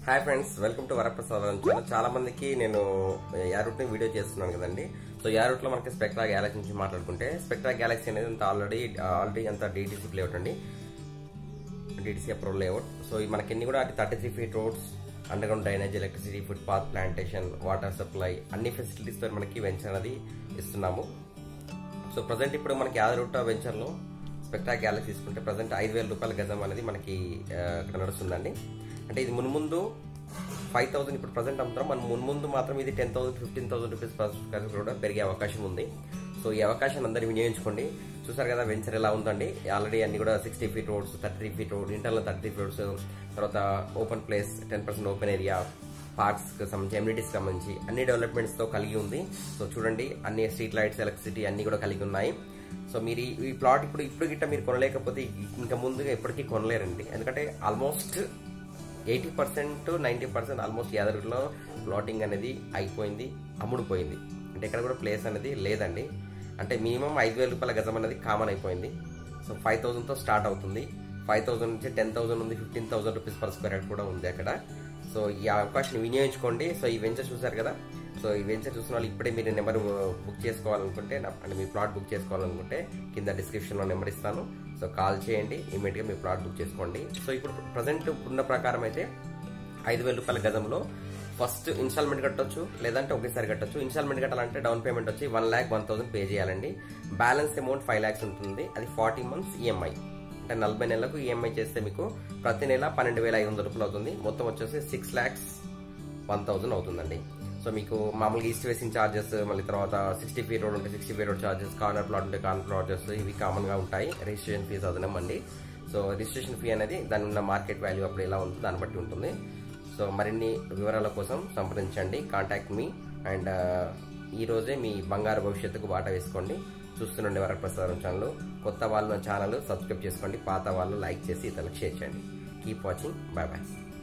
hi friends welcome to Varaprasadam channel చాలా మందికి నేను యారూట్ ని వీడియో చేస్తున్నాను కదండి సో యారూట్ లో మనకి స్పెక్ట్రా గ్యాలక్సీ నుంచి మాట్లాడుకుంటే స్పెక్ట్రా గ్యాలక్సీ అనేది అంత ఆల్రెడీ ఆల్రెడీ అంత డీటీసీ లేఅవుట్ అండి డిటిసి అప్రూవల్ లేఅవుట్ సో ఈ మనకి ఎన్ని కూడా thirty three feet roads underground drainage electricity footpath plantation water supply అన్ని ఫెసిలిటీస్ తో మనకి వెంచర్ అనేది ఇస్తున్నాము సో ప్రజెంట్ ఇప్పుడు మనకి యాదరూట వెంచర్ లో స్పెక్ట్రా గ్యాలక్సీ తీసుకుంటే ప్రజెంట్ ఐదు వేల రూపాయల గజం అనేది మనకి ఆ, ఇక్కడ నడుస్తుందండి అంటే ఇది మున్ముందు ఫైవ్ థౌసండ్ ఇప్పుడు ప్రజెంట్ అమ్ముతాం మనం మున్ముందు మాత్రం ఇది ten thousand fifteen thousand rupees per square కూడా పెరిగే అవకాశం ఉంది సో ఈ అవకాశాన్ని అందరూ వినియోగించుకోండి చూసారు కదా వెంచర్ ఎలా ఉందండి ఆల్రెడీ అన్ని కూడా sixty feet roads thirty three feet road internal thirty feet roads తర్వాత open place ten percent open area parks కి సంబంధించి ఎమ్యూనిటీస్ సంబంధించి అన్ని డెవలప్మెంట్స్ తో కలిగి ఉంది సో చూడండి అన్ని స్ట్రీట్ లైట్స్ ఎలక్ట్రిసిటీ అన్ని కూడా కలిగి ఉన్నాయి సో మీరు ఈ- ఈ ప్లాట్ ఇప్పుడు ఇప్పుడు గిట్ట మీరు కొనలేకపోతే ఇంకా ముందుగా ఎప్పటికీ కొనలేరండి ఎందుకంటే almost eighty percent ninety percent almost యాదగిరిలో ప్లాటింగ్ అనేది అయిపోయింది అమ్ముడుపోయింది అంటే ఇక్కడ కూడా ప్లేస్ అనేది లేదండి అంటే మినిమం ఐదు వేల రూపాయల గజం అనేది కామన్ అయిపోయింది సో ఫైవ్ థౌసండ్తో స్టార్ట్ అవుతుంది ఫైవ్ థౌసండ్ నుంచి టెన్ థౌసండ్ ఉంది fifteen thousand rupees per square yard కూడా ఉంది అక్కడ సో ఈ అవకాశాన్ని వినియోగించుకోండి సో ఈ వెంచర్ చూసారు కదా సో ఈ వెంచర్ చూసిన వాళ్ళు ఇప్పుడే మీరు నెంబర్ బుక్ చేసుకోవాలనుకుంటే నా- అంటే మీ ప్లాట్ బుక్ చేసుకోవాలనుకుంటే కింద డిస్క్రిప్షన్ లో నెంబర్ ఇస్తాను సో కాల్ చేయండి ఇమీడియట్ గా మీ ప్లాట్ బుక్ చేసుకోండి సో ఇప్పుడు ప్రజెంట్ ఉన్న ప్రకారం అయితే ఐదు వేల రూపాయల గజంలో ఫస్ట్ ఇన్స్టాల్మెంట్ కట్టొచ్చు లేదంటే ఒకేసారి కట్టొచ్చు ఇన్స్టాల్మెంట్ కట్టాలంటే డౌన్ పేమెంట్ వచ్చి one lakh one thousand pay చేయాలండి బ్యాలెన్స్ అమౌంట్ ఫైవ్ ల్యాక్స్ ఉంటుంది అది ఫార్టీ మంత్స్ ఈఎంఐ అంటే నలభై నెలలకు ఈఎంఐ చేస్తే మీకు ప్రతి నెల పన్నెండు వేల ఐదు వందల రూపాయలు అవుతుంది మొత్తం వచ్చేసి సిక్స్ ల్యాక్స్ వన్ థౌసండ్ అవుతుందండి సో మీకు మామూలుగా ఈస్ట్ వేసింగ్ చార్జెస్ మళ్ళీ తర్వాత సిక్స్టీ ఫీట్ రోడ్ ఉంటే sixty feet road charges corner plot ఉంటే కార్నర్ చార్జెస్ ఇవి కామన్ గా ఉంటాయి రిజిస్ట్రేషన్ ఫీజు అదనం అండి సో రిజిస్ట్రేషన్ ఫీ అనేది దాని ఉన్న మార్కెట్ వాల్యూ అప్పుడు ఎలా ఉంటుందో దాన్ని బట్టి ఉంటుంది సో మరిన్ని వివరాల కోసం సంప్రదించండి కాంటాక్ట్ మీ అండ్ ఈ రోజే మీ బంగారు భవిష్యత్తుకు బాట వేసుకోండి చూస్తుండండి వరప్రసాదం ఛానల్ కొత్త వాళ్ళు ఛానల్ సబ్స్క్రైబ్ చేసుకోండి పాత వాళ్ళు లైక్ చేసి ఇతరులకు షేర్ చేయండి కీప్ వాచింగ్ బాయ్ బాయ్